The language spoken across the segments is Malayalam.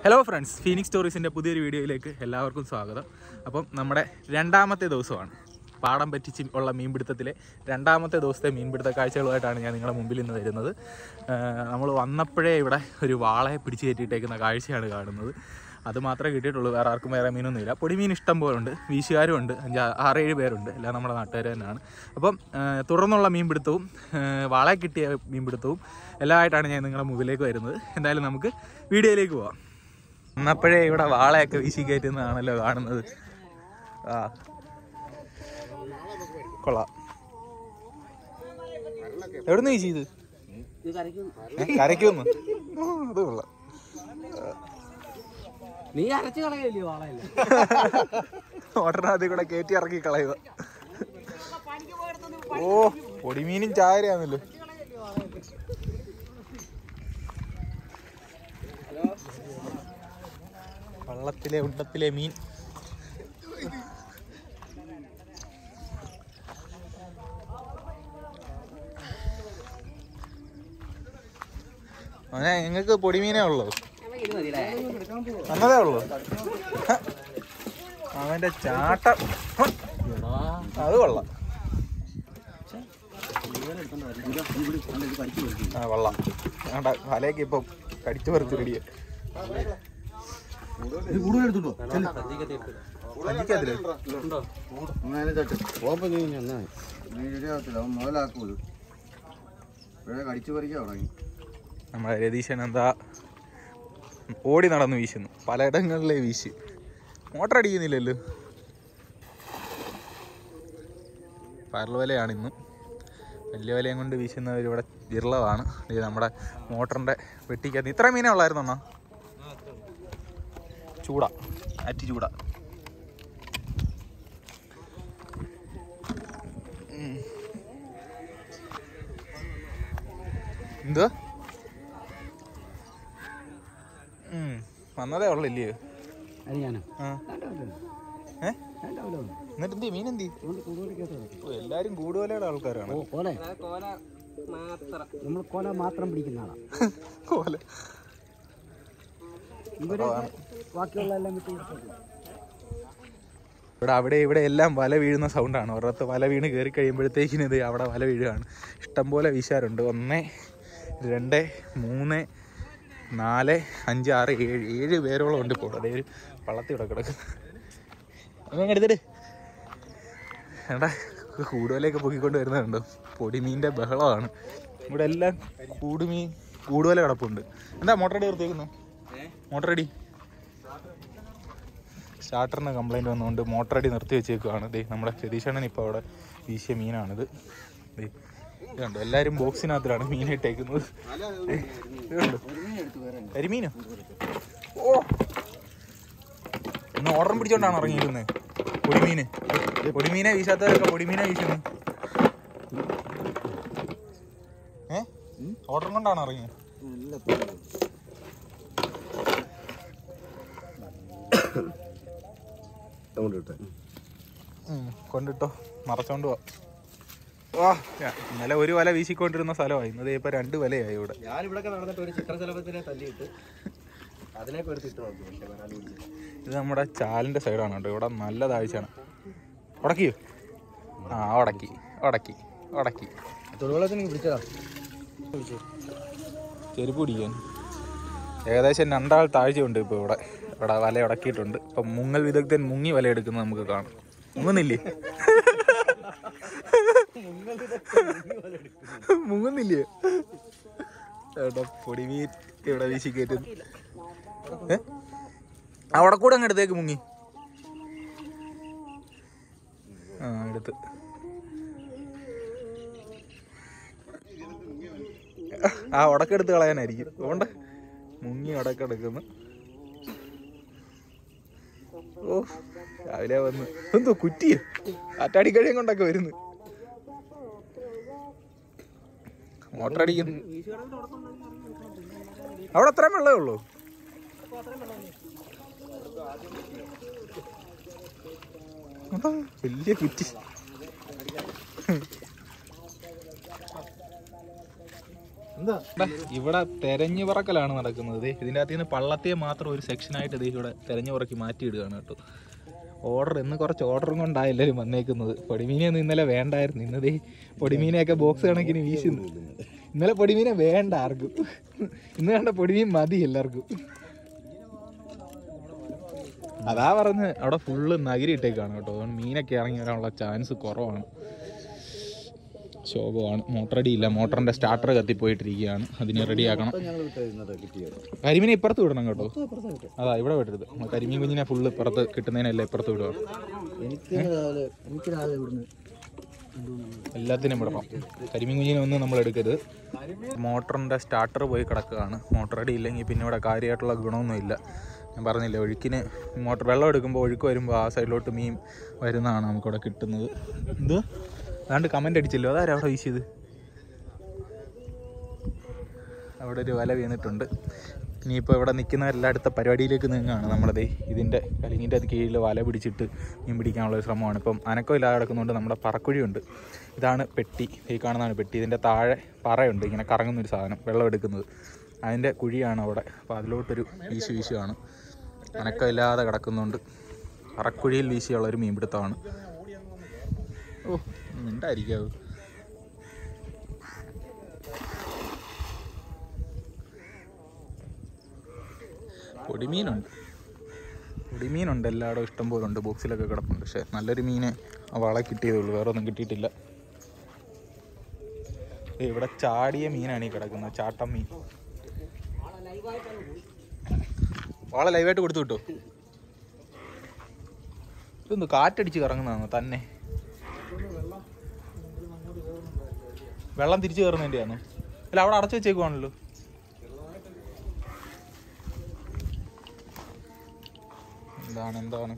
ഹലോ ഫ്രണ്ട്സ് ഫീനിക്സ് സ്റ്റോറീസിൻ്റെ പുതിയൊരു വീഡിയോയിലേക്ക് എല്ലാവർക്കും സ്വാഗതം അപ്പം നമ്മുടെ രണ്ടാമത്തെ ദിവസമാണ് പാടം പറ്റിച്ച് ഉള്ള മീൻപിടുത്തത്തിലെ രണ്ടാമത്തെ ദിവസത്തെ മീൻപിടുത്ത കാഴ്ചകളുമായിട്ടാണ് ഞാൻ നിങ്ങളുടെ മുമ്പിൽ ഇന്ന് വരുന്നത് നമ്മൾ വന്നപ്പോഴേ ഇവിടെ ഒരു വാളയെ പിടിച്ച് കയറ്റിയിട്ടേക്കുന്ന കാഴ്ചയാണ് കാണുന്നത് അത് മാത്രമേ കിട്ടിയിട്ടുള്ളൂ വേറെ ആർക്കും വേറെ മീനൊന്നും ഇല്ല പൊടിമീൻ ഇഷ്ടം പോലെ ഉണ്ട് വീശുകാരും ഉണ്ട് അഞ്ച് ആറേഴ് പേരുണ്ട് എല്ലാം നമ്മുടെ നാട്ടുകാർ തന്നെയാണ് അപ്പം ആ, തുടർന്നുള്ള മീൻപിടുത്തവും ആ, വാളയെ കിട്ടിയ മീൻപിടുത്തവും എല്ലാമായിട്ടാണ് ഞാൻ നിങ്ങളുടെ മുമ്പിലേക്ക് വരുന്നത് എന്തായാലും നമുക്ക് വീഡിയോയിലേക്ക് പോവാം എന്നപ്പോഴേ ഇവിടെ വാളയൊക്കെ വീശി കയറ്റുന്നതാണല്ലോ കാണുന്നത് ആ കൊള്ളാം എവിടുന്ന് വീശി ഇത് കരയ്ക്കുന്നു അത് കൊള്ളാം നീ അരച്ചു കളയല്ലേ വാളയല്ല ഓട്ടറിനകത്ത് കൂടെ കയറ്റി ഇറക്കി കളയുക ഓ പൊടിമീനും ചായരയാണല്ലോ വള്ളത്തിലെ ഉണ്ടത്തിലെ മീൻ അങ്ങനെ നിങ്ങൾക്ക് പൊടിമീനേ ഉള്ളൂ വന്നതേ ഉള്ളൂ ഹ. അവന്റെ ചാട്ടം ഹ. അത് കൊള്ളാം ആ കൊള്ളാം വേണ്ട വലയൊക്കെ ഇപ്പം കടിച്ചു പറിച്ച് റെഡിയാ മുതലാക്കൂത് കടിച്ചു പറിക്കാൻ തുടങ്ങി നമ്മുടെ രതീശൻ എന്താ ഓടി നടന്ന് വീശുന്നു പലയിടങ്ങളിലെ വീശ് മോട്ടർ അടിക്കുന്നില്ലല്ലോ പരൽ വലയാണ് ഇന്നും വലിയ വലയും കൊണ്ട് വീശുന്നവർ ഇവിടെ വിരളമാണ് ഇത് നമ്മുടെ മോട്ടറിൻ്റെ വെട്ടിക്കകത്ത് ഇത്ര മീനേ ഉള്ളായിരുന്നു അണ്ണാ ചൂടാ അറ്റി ചൂടാ ഉം. എന്തുവാ ഉം. വന്നതേ ഉള്ളു ഇല്ലയോ അത് ഞാനോ ആ ഏ എന്നിട്ട് എന്തി മീൻ എന്തി ഓ, എല്ലാരും കൂടുവലയുടെ ആൾക്കാരാണ് ഓ കോല നമ്മൾ കോല മാത്രം പിടിക്കുന്ന ആളാ കോല ഇവര് ബാക്കിയുള്ള എല്ലാം വിട്ട് കൊടുത്തേക്കും. ഇവിടെ അവിടെ ഇവിടെ എല്ലാം വല വീഴുന്ന സൗണ്ടാണ് ഒരിടത്ത് വല വീണ് കയറി കഴിയുമ്പോഴത്തേക്കിന് ഇത് അവിടെ വല വീഴുകയാണ് ഇഷ്ടംപോലെ വീശാറുണ്ട് ഒന്ന് രണ്ട് മൂന്ന് നാല് അഞ്ച് ആറ് ഏഴ് ഏഴ് പേരോളം ഉണ്ട് ഇപ്പോൾ അതേ ഒരു വള്ളത്തിൽ ഇവിടെ കിടക്കും അങ്ങനെ എടുത്തിട്ട് ഏട്ടാ കൂടുവലയൊക്കെ പൊക്കിക്കൊണ്ട് വരുന്നുണ്ട് പൊടിമീൻ്റെ ബഹളമാണ് ഇവിടെ എല്ലാം കൂടുമീൻ കൂടുവല കിടപ്പുണ്ട് എന്താ മോട്ടർ അടി നിർത്തിയേക്കുന്നത് മോട്ടർ അടി സ്റ്റാർട്ടറിന് കംപ്ലൈൻറ്റ് വന്നുകൊണ്ട് മോട്ടർ അടി നിർത്തി വെച്ചേക്കുവാണ് ദേ നമ്മുടെ രതീഷണ്ണൻ ഇപ്പോൾ അവിടെ വീശിയ മീനാണിത് ദേ ഇത് കണ്ടോ എല്ലാവരും ബോക്സിനകത്തിലാണ് മീൻ ഇട്ടേക്കുന്നത് ദേ, ഇത് കണ്ടോ കരിമീനോ ഓ ഇന്ന് ഓർഡറും പിടിച്ചോണ്ടാണ് ഇറങ്ങിയിരുന്നത് പൊടിമീന് പൊടിമീനെ വീശാത്തവരൊക്കെ പൊടിമീനെ വീശുന്നു ഏ ഓർഡറും കൊണ്ടാണ് ഇറങ്ങിയത് ഉം, കൊണ്ടിട്ടോ മറച്ചോണ്ട് പോവാ വാ ഞാ- ഇന്നലെ ഒരു വല വീശിക്കൊണ്ടിരുന്ന സ്ഥലമായി ഇന്നത് ഇപ്പൊ രണ്ട് വലയായി ഇവിടെ ഞാനിവിടെ നടന്നിട്ട് ഒരു ചിത്രശലഭത്തിനെ തല്ലിയിട്ട് അതിനൊക്കെ എടുത്തിട്ട് നോക്കി പക്ഷെ വരാൻ ഇത് നമ്മുടെ ചാലിന്റെ സൈഡാണ് കേട്ടോ ഇവിടെ നല്ല താഴ്ചയാണ് ഉടക്കിയോ ആ ഉടക്കി ഉടക്കി ഉടക്കി തൊടുവെള്ളത്തിന് പിടിച്ചതാ ചെരുപ്പ് പിടിക്കാൻ ഏകദേശം രണ്ടാൾ താഴ്ചയുണ്ട് ഇപ്പോൾ ഇവിടെ ഇവിടെ വല ഉടക്കിയിട്ടുണ്ട് ഇപ്പം മുങ്ങൽ വിദഗ്ധൻ മുങ്ങി വല എടുക്കുന്നത് നമുക്ക് കാണാം മുങ്ങുന്നില്ലേ മുങ്ങുന്നില്ലേ ഏട്ടാ പൊടിമീൻ ഇവിടെ വീശി കയറ്റുന്നു ഏ അവിടെ കൂടെ അങ്ങ് എടുത്തേക്ക് മുങ്ങി ആ എടുത്ത് ആ ഉടക്കെടുത്ത് കളയാനായിരിക്കും അതുകൊണ്ട് മുങ്ങി ഉടക്കെടുക്കുന്നു ഓ രാവിലെ വന്ന് എന്തോ കുറ്റിയോ കാറ്റാടിക്കഴിയും കൊണ്ടൊക്കെ വരുന്നു മോട്ടർ അടിക്കുന്നു അവിടെ അത്രയും വെള്ളമേ ഉള്ളൂ അതാ, വലിയ കുറ്റി ദാ, ഇവിടെ തെരഞ്ഞു പറക്കലാണ് നടക്കുന്നത് ദേ, ഇതിന്റെ അകത്ത് നിന്ന് പള്ളത്തിയെ മാത്രം ഒരു സെക്ഷനായിട്ട് ഇത് ഇവിടെ തെരഞ്ഞു പറക്കി മാറ്റിയിടുകയാണ് കേട്ടോ ഓർഡർ ഇന്ന് കുറച്ച് ഓർഡറും കൊണ്ടാണ് എല്ലാവരും വന്നേക്കുന്നത് പൊടിമീനെയൊന്നും ഇന്നലെ വേണ്ടായിരുന്നു ഇന്നതേ പൊടിമീനെയൊക്കെ ബോക്സ് കണക്കിന് വീശി ഇന്നലെ പൊടിമീനെ വേണ്ട ആർക്കും ഇന്ന് കണ്ട പൊടിമീൻ മതി എല്ലാവർക്കും അതാ പറഞ്ഞ് അവിടെ ഫുള്ള് നഗരിയിട്ടേക്കാണ് കേട്ടോ അതുകൊണ്ട് മീനൊക്കെ ഇറങ്ങി വരാനുള്ള ചാൻസ് കുറവാണ് ശോകമാണ് മോട്ടർ അടിയില്ല മോട്ടറിന്റെ സ്റ്റാർട്ടർ കത്തിപ്പോയിട്ടിരിക്കുകയാണ് അതിനെ റെഡിയാക്കണം കരിമീനെ ഇപ്പുറത്ത് വിടണം കേട്ടോ അതാ ഇവിടെ വിടരുത് നമ്മൾ കരിമീൻ കുഞ്ഞിനെ ഫുള്ള് ഇപ്പുറത്ത് കിട്ടുന്നതിനല്ല ഇപ്പുറത്ത് വിടുക എനിക്ക് രാവിലെ എനിക്ക് രാവിലെ ഇവിടുന്ന് എല്ലാത്തിനും വിടണം കരിമീൻ കുഞ്ഞിനെ ഒന്നും നമ്മൾ എടുക്കരുത് മോട്ടറിൻ്റെ സ്റ്റാർട്ടർ പോയി കിടക്കുകയാണ് മോട്ടർ അടി ഇല്ലെങ്കിൽ പിന്നെ ഇവിടെ കാര്യമായിട്ടുള്ള ഗുണമൊന്നുമില്ല ഞാൻ പറഞ്ഞില്ലേ ഒഴുക്കിന് മോട്ടർ വെള്ളം എടുക്കുമ്പോൾ ഒഴുക്ക് വരുമ്പോൾ ആ സൈഡിലോട്ട് മീൻ വരുന്നതാണ് നമുക്കിവിടെ കിട്ടുന്നത് എന്ത് അതാണ്ട് കമൻ്റ് അടിച്ചല്ലോ അതാരാ അവിടെ വീശിയത് അവിടെ ഒരു വല വീണിട്ടുണ്ട് ഇനിയിപ്പോൾ ഇവിടെ നിൽക്കുന്നവരെല്ലാം അടുത്ത പരിപാടിയിലേക്ക് നീങ്ങുകയാണ് നമ്മളതേ ഇതിൻ്റെ കലിങ്ങിൻ്റെ അത് കീഴിൽ വല പിടിച്ചിട്ട് മീൻ പിടിക്കാനുള്ള ഒരു ശ്രമമാണ് ഇപ്പം അനക്കമില്ലാതെ കിടക്കുന്നതുകൊണ്ട് നമ്മുടെ പറക്കുഴിയുണ്ട് ഇതാണ് പെട്ടി ഈ കാണുന്നതാണ് പെട്ടി ഇതിൻ്റെ താഴെ പറയുണ്ട് ഇങ്ങനെ കറങ്ങുന്നൊരു സാധനം വെള്ളം എടുക്കുന്നത് അതിൻ്റെ കുഴിയാണ് അവിടെ അപ്പോൾ അതിലോട്ടൊരു വീശു വീശുവാണ് അനക്കമില്ലാതെ കിടക്കുന്നുണ്ട് പറക്കുഴിയിൽ വീശിയുള്ള ഒരു മീൻപിടുത്തമാണ് ഓ ഉണ്ടായിരിക്കാവൂ പൊടിമീനുണ്ട് പൊടിമീനുണ്ട് എല്ലായിടും ഇഷ്ടം പോലെ ഉണ്ട് ബോക്സിലൊക്കെ കിടപ്പുണ്ട് പക്ഷെ നല്ലൊരു മീനെ ആ വള കിട്ടിയതേ ഉള്ളൂ വേറെ ഒന്നും കിട്ടിയിട്ടില്ല ദേ ഇവിടെ ചാടിയ മീനാണ് ഈ കിടക്കുന്നത് ചാട്ടം മീൻ വാള ലൈവായിട്ട് കൊടുത്തു കിട്ടോ ഇതൊന്ന് കാറ്റടിച്ച് കറങ്ങുന്നതാണോ തന്നെ വെള്ളം തിരിച്ചു കയറുന്നതിൻ്റെയാണോ അല്ല അവിടെ അടച്ചു വെച്ചേക്കുവാണല്ലോ എന്താണ് എന്താണ്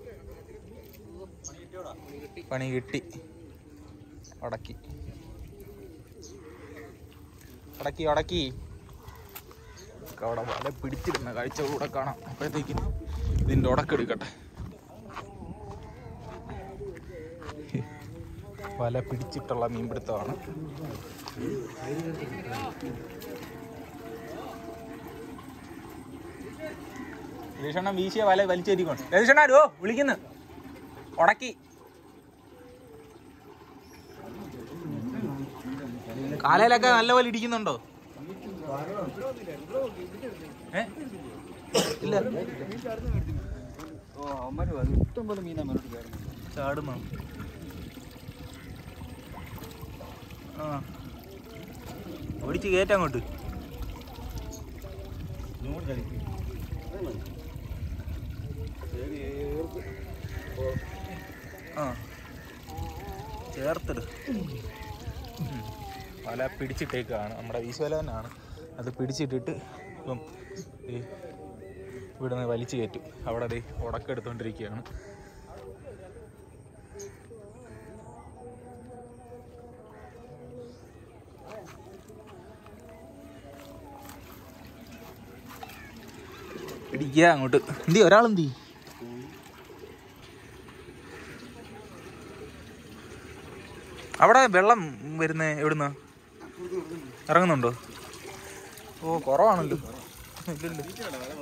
പണി കിട്ടി അടക്കി അടക്കി അടക്കി ഒക്കെ അവിടെ വല പിടിച്ചിരുന്ന കാഴ്ച കൂടെ കാണാം അപ്പോഴത്തേക്കും ഇതിൻ്റെ ഉടക്കെടുക്കട്ടെ വല പിടിച്ചിട്ടുള്ള മീൻപിടുത്തമാണ് രതീഷണ്ണ വീശിയ വല വലിച്ചേരിക്കണം രതീഷണ്ണ ഓ വിളിക്കുന്നു ഉടക്കി കാലയിലൊക്കെ നല്ല പോലെ ഇടിക്കുന്നുണ്ടോ ഏ ഇല്ല ഇഷ്ടംപോലെ മീനാ മുന്നോട്ട് കയറുന്നത് ചാടുന്നോ ആ ഓടിച്ച് കയറ്റ അങ്ങോട്ട് ആ ചേർത്തിട് ഉം. വല പിടിച്ചിട്ടേക്കാണ് നമ്മുടെ വീശുവല തന്നെയാണ് അത് പിടിച്ചിട്ടിട്ട് ഇപ്പം ദേ ഇവിടുന്ന് വലിച്ചു കയറ്റും അവിടെ ദേ ഉടക്കെടുത്തോണ്ടിരിക്കുകയാണ് പിടിക്കുക അങ്ങോട്ട് എന്തി ഒരാളെന്തി അവിടെ വെള്ളം വരുന്ന എവിടുന്ന ഇറങ്ങുന്നുണ്ടോ ഓ കുറവാണല്ലോ ഇല്ലല്ലോ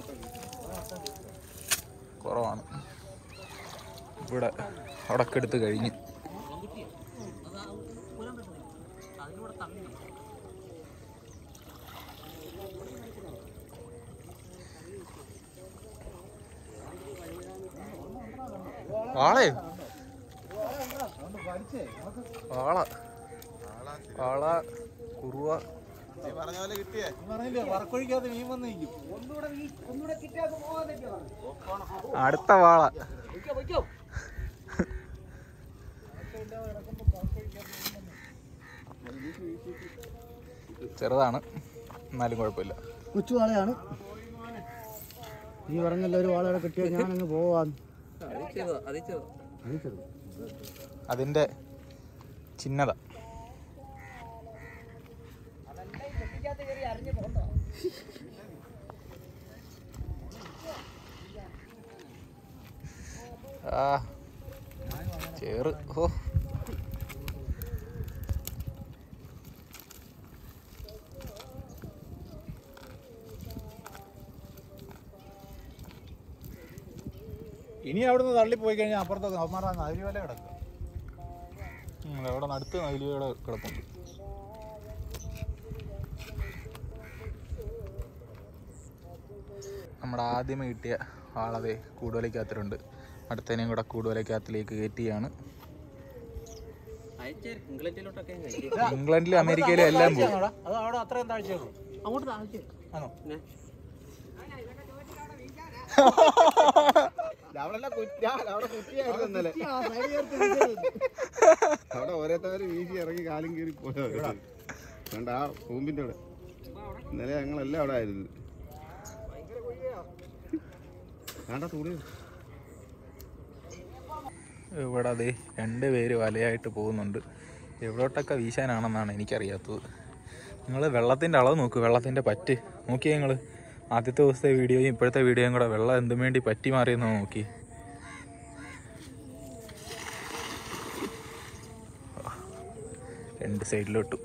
കുറവാണ് ഇവിടെ അടക്കെടുത്ത് കഴിഞ്ഞ് വാളേ വാള വാള കുറുവ അടുത്ത വാള ചെറുതാണ് എന്നാലും കുഴപ്പമില്ല കൊച്ചുവാളയാണ് നീ പറഞ്ഞല്ലോ ഒരു വാളയുടെ കിട്ടിയാൽ ഞാൻ അങ്ങ് പോവാന്ന് അത് ചെറുത് അതിൻ്റെ ചിഹ്നത ആ ചേറ് ഓ ഇനി അവിടുന്ന് തള്ളി പോയി കഴിഞ്ഞാൽ അപ്പുറത്തൊക്കെ അവന്മാരുടെ നദിരി വല കിടക്കും ഉം, അവിടെ നടുത്ത് നൈലിയുടെ കിടപ്പുണ്ട് നമ്മുടെ ആദ്യമേ കിട്ടിയ ആളതെ കൂടുവലയ്ക്കകത്തിലുണ്ട് അടുത്തതിനെയും കൂടെ കൂടുവലയ്ക്കകത്തിലേക്ക് കയറ്റിയാണ് ഇംഗ്ലണ്ടിലും അമേരിക്കയിലും എല്ലാം പോകും അത് അവിടെ അത്രയും താഴ്ചയുള്ളൂ അങ്ങോട്ട് താഴ്ച ആണോ അവിടെ കുറ്റി അവിടെ കുറ്റിയായിരുന്നു ഇന്നലെ അവിടെ ഓരോരുത്തർ വീശി ഇറങ്ങി കാലും കീറി പോയോ കണ്ട ആ കൂമ്പിന്റെ അവിടെ ഇന്നലെ ഞങ്ങളെല്ലാം അവിടെ ആയിരുന്നു വേണ്ട തുണി ഇവിടെ അതെ രണ്ട് പേര് വലയായിട്ട് പോകുന്നുണ്ട് എവിടോട്ടൊക്കെ വീശാനാണെന്നാണ് എനിക്കറിയാത്തത് നിങ്ങൾ വെള്ളത്തിൻ്റെ അളവ് നോക്ക് വെള്ളത്തിൻ്റെ പറ്റ് നോക്കിയേ നിങ്ങൾ ആദ്യത്തെ ദിവസത്തെ വീഡിയോയും ഇപ്പോഴത്തെ വീഡിയോയും കൂടെ വെള്ളം എന്തും വേണ്ടി പറ്റി മാറിയെന്നോ നോക്കി രണ്ട് സൈഡിലോട്ടു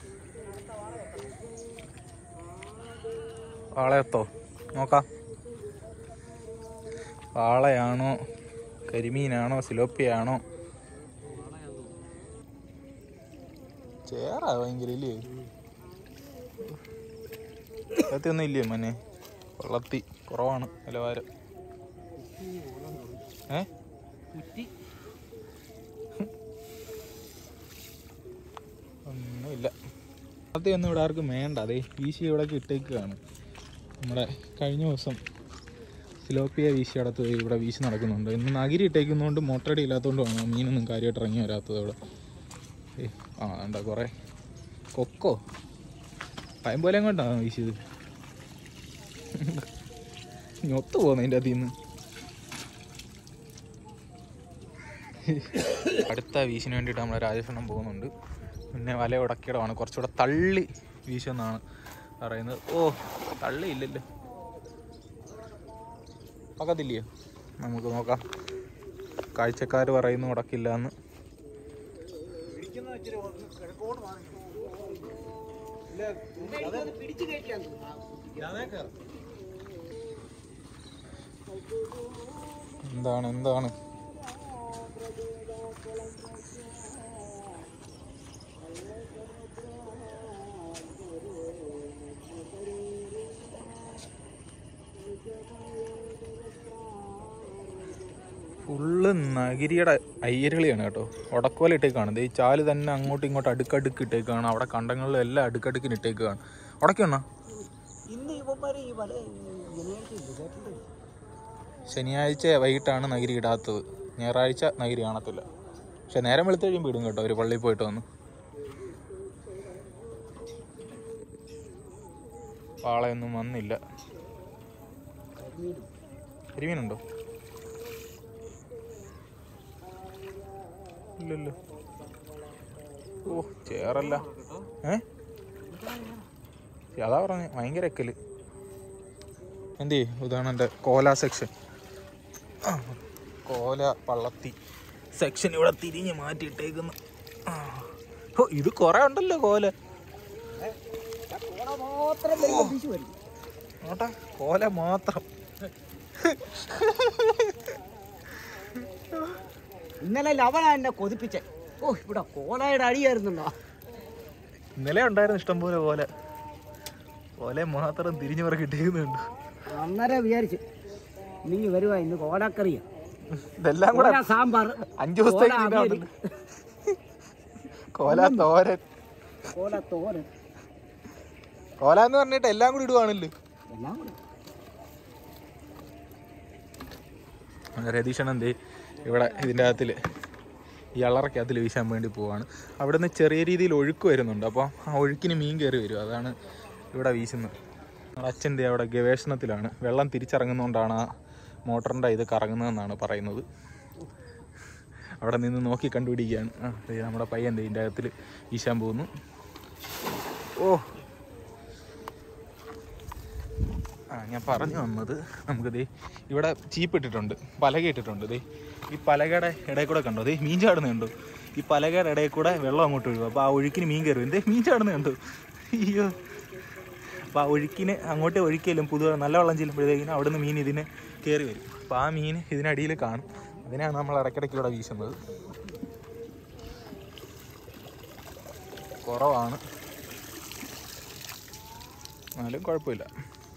വാളയത്തോ നോക്കാം വാളയാണോ കരിമീനാണോ സിലോപ്പിയാണോ ചേറാ ഭയങ്കര ഇല്ലേ ഒന്നും ഇല്ലേ മനെ വെള്ളത്തി കുറവാണ് നിലവാരം ഏ ഒന്നുമില്ല വെള്ളത്തി ഒന്നും ഇവിടെ ആർക്കും വേണ്ട അതേ വീശി ഇവിടേക്ക് ഇട്ടേക്കാണ് നമ്മുടെ കഴിഞ്ഞ ദിവസം സിലോപ്പിയ വീശി അടുത്ത് ഇവിടെ വീശി നടക്കുന്നുണ്ട് ഇന്ന് നഗരി ഇട്ടേക്കുന്നതുകൊണ്ട് മോട്ടറടി ഇല്ലാത്തതുകൊണ്ടാണ് മീനൊന്നും കാര്യമായിട്ട് ഇറങ്ങി വരാത്തത് ഇവിടെ ഏ ആ എന്താ കുറേ കൊക്കോ പയം പോലെ കൊണ്ടാണ് വീശിയത് ഞൊത്ത് പോകുന്നതിൻ്റെ അതിൽ നിന്ന് അടുത്ത വീശിന് വേണ്ടിയിട്ട് നമ്മൾ രാജേഷണം പോകുന്നുണ്ട് പിന്നെ വല ഉടക്കിയിടമാണ് കുറച്ചുകൂടെ തള്ളി വീശുമെന്നാണ് പറയുന്നത് ഓ തള്ളി ഇല്ലല്ലോ പക്കത്തില്ലയോ നമുക്ക് നോക്കാം കാഴ്ചക്കാർ പറയുന്നു ഉടക്കില്ല എന്ന് എന്താണ് എന്താണ് ഫുള്ള് നഗരിയുടെ അയ്യരുകളിയാണ് കേട്ടോ ഉടക്കോല ഇട്ടേക്കാണ് ദേ ഈ ചാല് തന്നെ അങ്ങോട്ടും ഇങ്ങോട്ടും അടുക്കടുക്ക് ഇട്ടേക്കാണ് അവിടെ കണ്ടങ്ങളിലും എല്ലാം അടുക്കടുക്കിന് ഇട്ടേക്കാണ് ഉടക്കണോ ഇന്ന് ഇവന്മാര് ഈ വല ശനിയാഴ്ച ശനിയാഴ്ച വൈകിട്ടാണ് നഗരി ഇടാത്തത് ഞായറാഴ്ച നഗരി കാണത്തില്ല പക്ഷെ നേരം വെളുത്ത് കഴിയുമ്പോൾ ഇടും കേട്ടോ ഒരു പള്ളിയിൽ പോയിട്ട് വന്ന് പാളയൊന്നും വന്നില്ല കരിമീനുണ്ടോ ഇല്ലല്ലോ ഓ ചേറല്ല ഏ അതാ പറഞ്ഞ ഭയങ്കര എക്കല് എന്ത് ചെയ്യും ഇതാണ് എൻ്റെ കോല സെക്ഷൻ ആ, കോല പള്ളത്തി സെക്ഷൻ ഇവിടെ തിരിഞ്ഞ് മാറ്റിയിട്ടേക്കുന്നു ആ. ഓ ഇത് കുറെ ഉണ്ടല്ലോ കോല മാത്രം വരുമ്പോ വീശി വരും നോട്ടെ കോല മാത്രം ഇന്നലെ ലവനാ എന്നെ കൊതിപ്പിച്ചേ ഓ ഇവിടെ കോലായുടെ അടിയായിരുന്നുണ്ടോ ഇന്നലെ ഉണ്ടായിരുന്നു ഇഷ്ടംപോലെ കോല കോല മാത്രം തിരിഞ്ഞു പറ കിട്ടിയിരുന്നുണ്ട് അന്നേരം വിചാരിച്ചു നീ വരുവാ ഇന്ന് കോലാക്കറിയാ ഇതെല്ലാം കൂടെ കോല സാമ്പാർ അഞ്ചു ദിവസത്തേക്ക് കോല അവിയല്. തിന്നാനുണ്ട്. കോല തോരൻ കോല തോരൻ കോല എന്ന് പറഞ്ഞിട്ട് എല്ലാം കൂടി ഇടുവാണല്ലോ എല്ലാം കൂടെ രതീഷണ് എന്തേ ഇവിടെ ഇതിൻ്റെ അകത്തിൽ ഈ അളറക്കകത്തിൽ വീശാൻ വേണ്ടി പോവാണ് അവിടെ നിന്ന് ചെറിയ രീതിയിൽ ഒഴുക്ക് വരുന്നുണ്ട് അപ്പോൾ ആ ഒഴുക്കിന് മീൻ കയറി വരും അതാണ് ഇവിടെ വീശുന്നത് നമ്മുടെ അച്ഛൻ്റെ അവിടെ ഗവേഷണത്തിലാണ് വെള്ളം തിരിച്ചിറങ്ങുന്നതുകൊണ്ടാണ് ആ മോട്ടറിൻ്റെ ഇത് കറങ്ങുന്നതെന്നാണ് പറയുന്നത് അവിടെ നിന്ന് നോക്കി കണ്ടുപിടിക്കുകയാണ് ആ ദേ നമ്മുടെ പയ്യൻ ദേ ഇതിൻ്റെ അകത്തിൽ വീശാൻ പോകുന്നു ഓ ആ ഞാൻ പറഞ്ഞു വന്നത് നമുക്ക് ദേ ഇവിടെ ചീപ്പ് ഇട്ടിട്ടുണ്ട് പലക ഇട്ടിട്ടുണ്ട് ദേ ഈ പലകയുടെ ഇടയിൽ കൂടെ കണ്ടോ ദേ മീൻ ചാടുന്നുണ്ടോ ഈ പലകയുടെ ഇടയിൽ കൂടെ വെള്ളം അങ്ങോട്ട് ഒഴുകും അപ്പോൾ ആ ഒഴുക്കിന് മീൻ കയറും എന്തേ മീൻ ചാടുന്നുണ്ടോ അയ്യോ അപ്പോൾ ആ ഒഴുക്കിന് അങ്ങോട്ട് ഒഴുക്കിയാലും പുതു നല്ല വെള്ളം ചെല്ലുമ്പോഴത്തേക്കിനും അവിടെ നിന്ന് മീൻ ഇതിനെ കയറി വരും അപ്പോൾ ആ മീൻ ഇതിനടിയിൽ കാണും അതിനാണ് നമ്മൾ ഇടയ്ക്കിടയ്ക്ക് ഇവിടെ വീശുന്നത് കുറവാണ് എന്നാലും കുഴപ്പമില്ല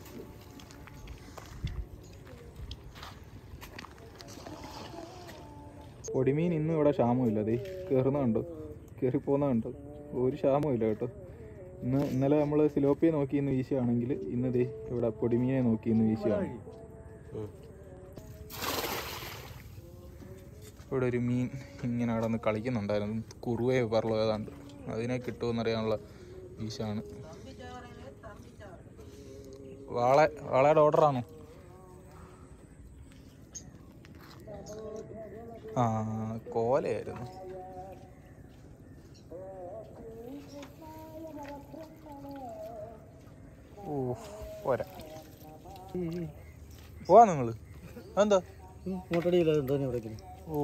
പൊടിമീൻ ഇന്നും ഇവിടെ ക്ഷാമമില്ല അതേ കയറുന്ന കണ്ടോ കയറി പോകുന്ന കണ്ടോ ഒരു ക്ഷാമവും ഇല്ല കേട്ടോ ഇന്ന് ഇന്നലെ നമ്മൾ സിലോപ്പിയെ നോക്കി ഇന്ന് വീശുകയാണെങ്കിൽ ഇന്ന് ദേ ഇവിടെ പൊടിമീനെ നോക്കി ഇന്ന് വീശുകയാണ് ഇവിടെ ഒരു മീൻ ഇങ്ങനെ അവിടെ നിന്ന് കളിക്കുന്നുണ്ടായിരുന്നു കുറുവയോ പറലോ ഏതാണ്ട് അതിനെ കിട്ടുമെന്നറിയാനുള്ള വീശാണ് വാള വാളയുടെ ഓർഡറാണോ ആ കോലയായിരുന്നു ഓ പോരാ പോവാ നിങ്ങള് എന്താ മോട്ടടിയില്ല എന്തോ വിളിക്കുന്നു ഓ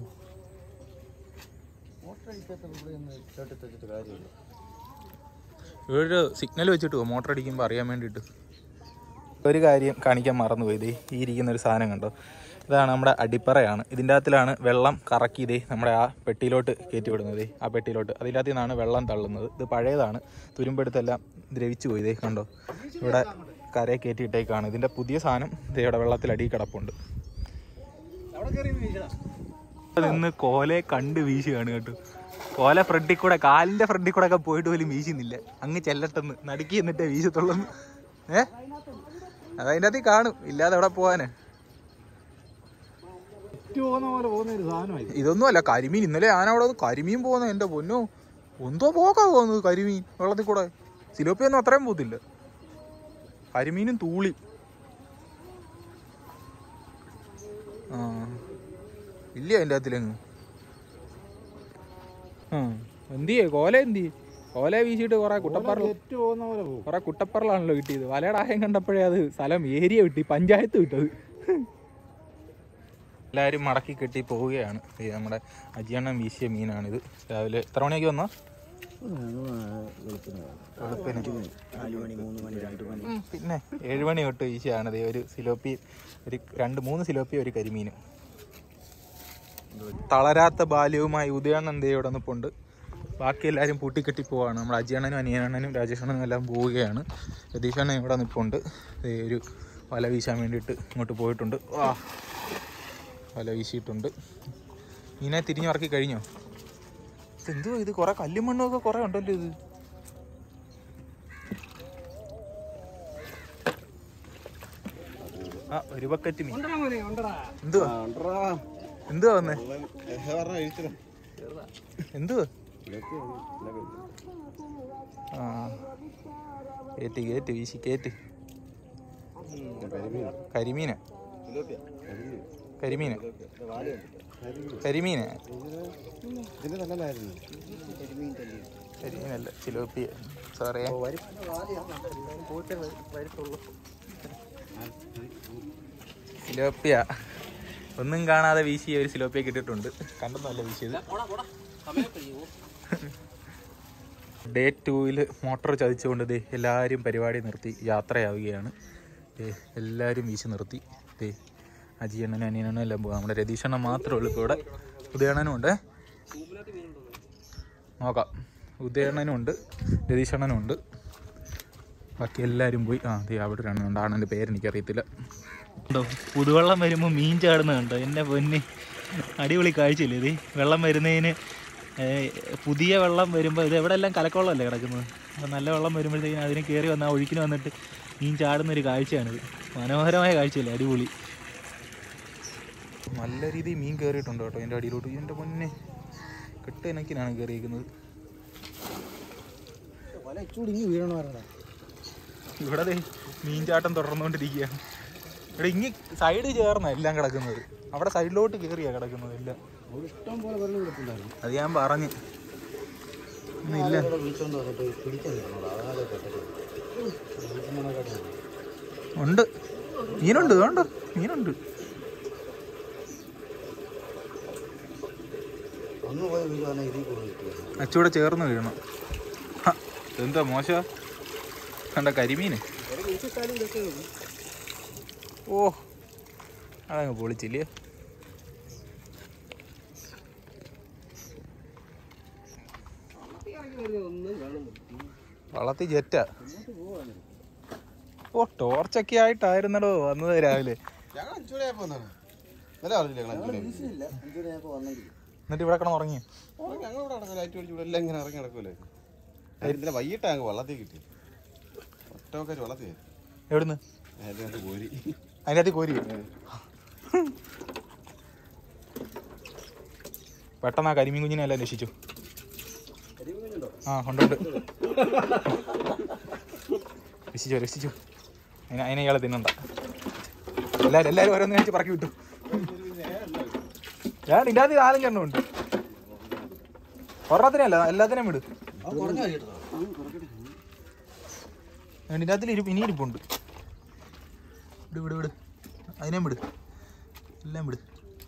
മോട്ടർ അടിക്കാത്ത ഇവിടെ ഒന്ന് ചേട്ടി തെച്ചിട്ട് കാര്യമില്ല ഒരു സിഗ്നൽ വെച്ചിട്ട് പോകും മോട്ടർ അടിക്കുമ്പോൾ അറിയാൻ വേണ്ടിയിട്ട് ഒരു കാര്യം കാണിക്കാൻ മറന്നുപോയി ദേ ഈ ഇരിക്കുന്ന ഒരു സാധനം കണ്ടോ ഇതാണ് നമ്മുടെ അടിപ്പറയാണ് ഇതിൻ്റെ അകത്തിലാണ് വെള്ളം കറക്കി ഇതേ നമ്മുടെ ആ പെട്ടിയിലോട്ട് കയറ്റി വിടുന്നത് ദേ ആ പെട്ടിയിലോട്ട് അതിൻ്റെ അകത്തു നിന്നാണ് വെള്ളം തള്ളുന്നത് ഇത് പഴയതാണ് തുരുമ്പെടുത്തെല്ലാം ദ്രവിച്ചു പോയി ദേ കണ്ടോ ഇവിടെ കരയെ കയറ്റിയിട്ടേക്കാണ് ഇതിൻ്റെ പുതിയ സാധനം ദേ ഇവിടെ വെള്ളത്തിൽ അടിയിൽ കിടപ്പുണ്ട് നിന്ന് കോലെ കണ്ട് വീശുകയാണ് കേട്ടോ കോല ഫ്രണ്ടിൽ കൂടെ കാലിന്റെ ഫ്രണ്ടിൽ കൂടെ ഒക്കെ പോയിട്ട് പോലും വീശുന്നില്ല അങ്ങ് ചെല്ലട്ടെന്ന് നടുക്കി എന്നിട്ടേ വീശത്തുള്ളൂ ഏ അതതിൻ്റെ അകത്ത് കാണും ഇല്ലാതെ എവിടെ പോവാന് പോകുന്ന പോലെ പോകുന്ന ഒരു സാധനമായി ഇതൊന്നും അല്ല കരിമീൻ ഇന്നലെ ഞാൻ അവിടെ വന്ന് കരിമീൻ പോകുന്ന എൻ്റെ പൊന്നോ എന്തോ പോക്കാ പോകുന്നത് കരിമീൻ വെള്ളത്തിൽ കൂടെ സിലോപ്പിയൊന്നും അത്രയും പോകത്തില്ല കരിമീനും തൂളി ആ ഇല്ല അതിൻ്റെ അകത്തിലെങ്ങ് ആ എന്തിയേ കോല എന്തിയേ കോല വീശിയിട്ട് കുറെ കുട്ടപ്പറൽ തെറ്റ് പോകുന്ന പോലെ പോകും കുറെ കുട്ടപ്പറലാണല്ലോ കിട്ടിയത് വലയുടെ ആയം കണ്ടപ്പോഴേ അത് സ്ഥലം ഏരിയ കിട്ടി പഞ്ചായത്ത് വിട്ടത് എല്ലാവരും മടക്കി കെട്ടി പോവുകയാണ് ഈ നമ്മുടെ അജിയണ്ണൻ വീശിയ മീനാണിത് രാവിലെ എത്ര മണിയൊക്കെ വന്നാ വെളുപ്പിന് വെളുപ്പിന് നാല് മണി മൂന്ന് മണി രണ്ട് മണി ഉം, പിന്നെ ഏഴ് മണി തൊട്ട് വീശിയാണ് ദേ ഒരു സിലോപ്പി ഒരു രണ്ട് മൂന്ന് സിലോപ്പി ഒരു കരിമീനും തളരാത്ത ബാല്യവുമായി ഉദയണ്ണൻ ദേ ഇവിടെ നിൽപ്പുണ്ട് ബാക്കി എല്ലാവരും പൂട്ടിക്കെട്ടി പോവാണ് നമ്മുടെ അജിയണ്ണനും അനിയനണ്ണനും രാജേഷണ്ണനും എല്ലാം പോവുകയാണ് രതീഷണ്ണൻ ഇവിടെ നിൽപ്പുണ്ട് ദേ ഒരു വല വീശാൻ വേണ്ടിയിട്ട് ഇങ്ങോട്ട് പോയിട്ടുണ്ട് വാ വല വീശിയിട്ടുണ്ട് മീനെ തിരിഞ്ഞിറക്കി കഴിഞ്ഞോ ഇതെന്തുവാ ഇത് കുറേ കല്ലും മണ്ണും ഒക്കെ കുറേ ഉണ്ടല്ലോ ഇത് ആ ഒരു ബക്കറ്റ് മീൻ എന്തുവാ എന്തുവാ വന്നേ എന്തുവാ ആ കേറ്റ് കേറ്റ് വീശി കേറ്റ് കരിമീന കരിമീന കരിമീന ഇതിന്റെ നല്ലതായിരുന്നു കരിമീനല്ല ചിലോപ്പിയ സോറി സിലോപ്പിയ ഒന്നും കാണാതെ വീശിയ ഒരു സിലോപ്പിയ കിട്ടിയിട്ടുണ്ട് കണ്ടൊന്നുമല്ല വീശിയത് ഡേ ടൂവിൽ മോട്ടോർ ചതിച്ചുകൊണ്ട് ദേ എല്ലാവരും പരിപാടി നിർത്തി യാത്രയാവുകയാണ് ദേ എല്ലാവരും വീശി നിർത്തി ദേ അജിയണ്ണനും അനിയണ്ണനും എല്ലാം പോകാം നമ്മുടെ രതീഷണ്ണൻ മാത്രമേ ഉള്ളൂ ഇപ്പോൾ ഇവിടെ ഉദയണ്ണനും ഉണ്ട് നോക്കാം ഉദയണ്ണനും ഉണ്ട് രതീഷണ്ണനും ഉണ്ട് ബാക്കി എല്ലാവരും പോയി ആ ദേ അവിടെ ഒരു എണ്ണം ഉണ്ട് ആണെൻ്റെ പേര് എനിക്കറിയത്തില്ല ഉണ്ടോ പുതുവെള്ളം വരുമ്പോൾ മീൻ ചാടുന്നത് കണ്ടോ എൻ്റെ പൊന്നി അടിപൊളി കാഴ്ചയില്ലേ ഇത് വെള്ളം വരുന്നതിന് ഏഹ്, പുതിയ വെള്ളം വരുമ്പോൾ ഇത് എവിടെ എല്ലാം കലക്കവെള്ളമല്ലേ കിടക്കുന്നത് അപ്പോൾ നല്ല വെള്ളം വരുമ്പോഴത്തേക്കിനും അതിന് കയറി വന്ന് ആ ഒഴുക്കിന് വന്നിട്ട് മീൻ ചാടുന്ന ഒരു കാഴ്ചയാണിത് മനോഹരമായ കാഴ്ചയല്ലേ അടിപൊളി നല്ല രീതിയിൽ മീൻ കയറിയിട്ടുണ്ട് കേട്ടോ എൻ്റെ അടിയിലോട്ട് എൻ്റെ പൊന്നെ കെട്ട് ഇനക്കിനാണ് കയറിയിരിക്കുന്നത് വല ഇച്ചൂടി ഇങ്ങ് വീഴണമായിരുന്നോ ഇവിടെ ദേ മീൻ ചാട്ടം തുടർന്നുകൊണ്ടിരിക്കുകയാണ് ഇവിടെ ഇങ്ങി സൈഡ് ചേർന്ന എല്ലാം കിടക്കുന്നത് അവിടെ സൈഡിലോട്ട് കയറിയാ കിടക്കുന്നത് എല്ലാം ഒരു ഇഷ്ടം പോലെ വെള്ളം കിടപ്പുണ്ടായിരുന്നു അത് ഞാൻ പറഞ്ഞു ഇന്നില്ല ഇവിടെ വിളിച്ചോണ്ട് വന്നിട്ട് പിടിക്കാൻ കിട്ടണോടാ അതാകെ പെട്ടത് ഉണ്ട് മീനുണ്ട് വേണ്ട മീനുണ്ട് ഒന്ന് പോയി വീഴുവാണെങ്കിൽ ഇതിൽ കൂടുതൽ കിട്ടുമായിരുന്നു അച്ചൂടെ ചേർന്ന് വീഴണം ഹ, എന്താ മോശ കണ്ട കരിമീന് ഓ അതങ്ങ് പൊളിച്ചില്ലേ വള്ളത്തിൽ ജെറ്റാ ഓ ടോർച്ചൊക്കെ ആയിട്ടായിരുന്നടോ വന്നത് രാവിലെ ഞങ്ങൾ അഞ്ചുമണിയാ പോന്നാണ് നല്ല അറിയില്ല ഞങ്ങൾ അഞ്ചുമണി എന്നിട്ട് ഇവിടെ കിടന്ന് ഉറങ്ങി ഞങ്ങൾ ഇവിടെ നടക്കും ലൈറ്റ് അടിച്ചു എല്ലാം ഇങ്ങനെ ഇറങ്ങി നടക്കൂലേ ഇന്നലെ വൈകിട്ടാ ഞങ്ങൾക്ക് വെള്ളത്തിൽ കിട്ടി ഒറ്റമൊക്കെ വെള്ളത്തിൽ എവിടുന്ന് അതിനകത്ത് കോരി അതിൻ്റെ അകത്ത് കോരി പെട്ടെന്ന് ആ കരിമീൻ കുഞ്ഞിനെ എല്ലാം രക്ഷിച്ചു ആ ഉണ്ട് ഉണ്ട് രക്ഷിച്ചു രക്ഷിച്ചു അതിനെ അതിനെ ഇയാളെ തിന്നണ്ട എല്ലാവരും എല്ലാവരും ഓരോന്ന് കഴിച്ച് പറക്കി വിട്ടു ഞാൻ ഇതിൻ്റെ അകത്ത് നാലഞ്ചെണ്ണം ഉണ്ട് ഒരെണ്ണത്തിനല്ല എല്ലാത്തിനെയും വിട് ഇതിൻ്റെ അകത്തിൽ ഇരി ഇനി ഇരിപ്പുണ്ട് വിട് വിട് വിട് അതിനെയും വിട് എല്ലാം വിട്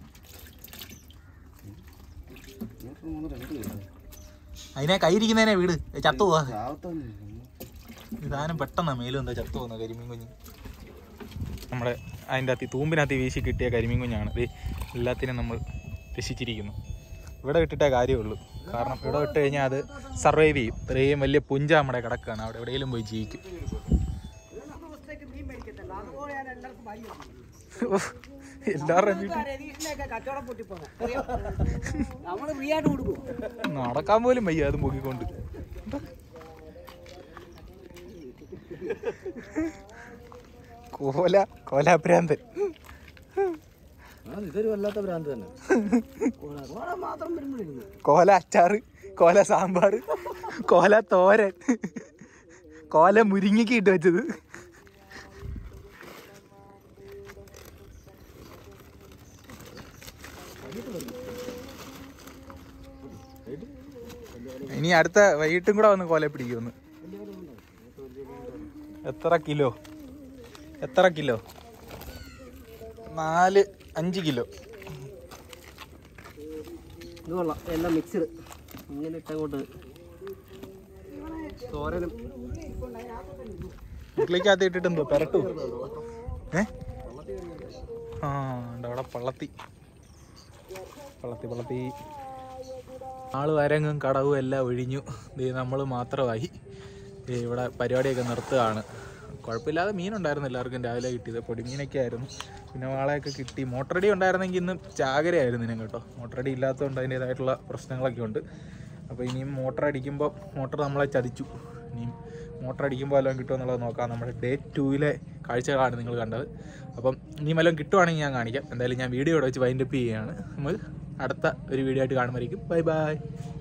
അതിനെ കൈയിരിക്കുന്നതിനെ വീട് ചത്തു പോവാ ഈ സാധനം പെട്ടെന്നാ മേലും എന്താ ചത്തു പോകുന്ന കരിമീൻ കുഞ്ഞ് നമ്മുടെ അതിൻ്റെ അകത്ത് തൂമ്പിനകത്ത് വീശി കിട്ടിയ കരിമീൻ കുഞ്ഞാണ് ഇത് എല്ലാത്തിനും നമ്മൾ രക്ഷിച്ചിരിക്കുന്നു ഇവിടെ ഇട്ടിട്ടേ കാര്യമുള്ളൂ കാരണം ഇവിടെ ഇട്ട് കഴിഞ്ഞാൽ അത് സർവൈവ് ചെയ്യും ഇത്രയും വലിയ പുഞ്ച നമ്മുടെ കിടക്കുകയാണ് അവിടെ എവിടെയെങ്കിലും പോയി ജീവിക്കും എല്ലാവരുടെയും വീട്ടിൽ കച്ചവടം പൊട്ടിപ്പോന്നെ നമ്മള് ഫ്രീ ആയിട്ട് കൊടുക്കും നടക്കാൻ പോലും വയ്യ അതും പൊക്കിക്കൊണ്ട് കോല കോലാഭ്രാന്തൻ ഇതൊരു വല്ലാത്ത ഭ്രാന്ത് തന്നെ മാത്രം വരുമ്പോഴിരുന്നു കോല അച്ചാറ് കോല സാമ്പാർ കോല തോരൻ കോല മുരിങ്ങയ്ക്ക് ഇട്ട് വെച്ചത് ഇനി അടുത്ത വൈകിട്ടും കൂടെ വന്ന് കോല പിടിക്കുമെന്ന് എത്ര കിലോ എത്ര കിലോ നാല് അഞ്ച് കിലോ ഇത് കൊള്ളാം എല്ലാം മിക്സ്ഡ് ഇങ്ങനെ ഇട്ടങ്ങോട്ട് തോരനും വീട്ടിലേക്കകത്ത് ഇട്ടിട്ട് എന്തോ പെരട്ടു ഏ ആ ഉണ്ട് അവിടെ പള്ളത്തി പള്ളത്തി പള്ളത്തി ആള് വരങ്ങും കടവും എല്ലാം ഒഴിഞ്ഞു നമ്മൾ മാത്രമായി ദേ ഇവിടെ പരിപാടിയൊക്കെ നിർത്തുകയാണ് കുഴപ്പമില്ലാതെ മീനുണ്ടായിരുന്നു എല്ലാവർക്കും രാവിലെ കിട്ടിയത് പൊടിമീനൊക്കെ ആയിരുന്നു പിന്നെ വാളയൊക്കെ കിട്ടി മോട്ടറടി ഉണ്ടായിരുന്നെങ്കിൽ ഇന്ന് ചാകരയായിരുന്നു ഇതിനും കേട്ടോ മോട്ടറടി ഇല്ലാത്തതുകൊണ്ട് അതിൻ്റേതായിട്ടുള്ള പ്രശ്നങ്ങളൊക്കെ ഉണ്ട് അപ്പോൾ ഇനിയും മോട്ടർ അടിക്കുമ്പോൾ മോട്ടർ നമ്മളെ ചതിച്ചു ഇനിയും മോട്ടർ അടിക്കുമ്പോൾ വല്ലതും കിട്ടുമോ എന്നുള്ളത് നോക്കാം നമ്മുടെ ഡേ ടൂവിലെ കാഴ്ചകളാണ് നിങ്ങൾ കണ്ടത് അപ്പം ഇനിയും വല്ലതും കിട്ടുവാണെങ്കിൽ ഞാൻ കാണിക്കാം എന്തായാലും ഞാൻ വീഡിയോ ഇവിടെ വെച്ച് വൈൻഡപ്പ് ചെയ്യുകയാണ് നമ്മൾ അടുത്ത ഒരു വീഡിയോ ആയിട്ട് കാണുമായിരിക്കും ബൈ ബൈ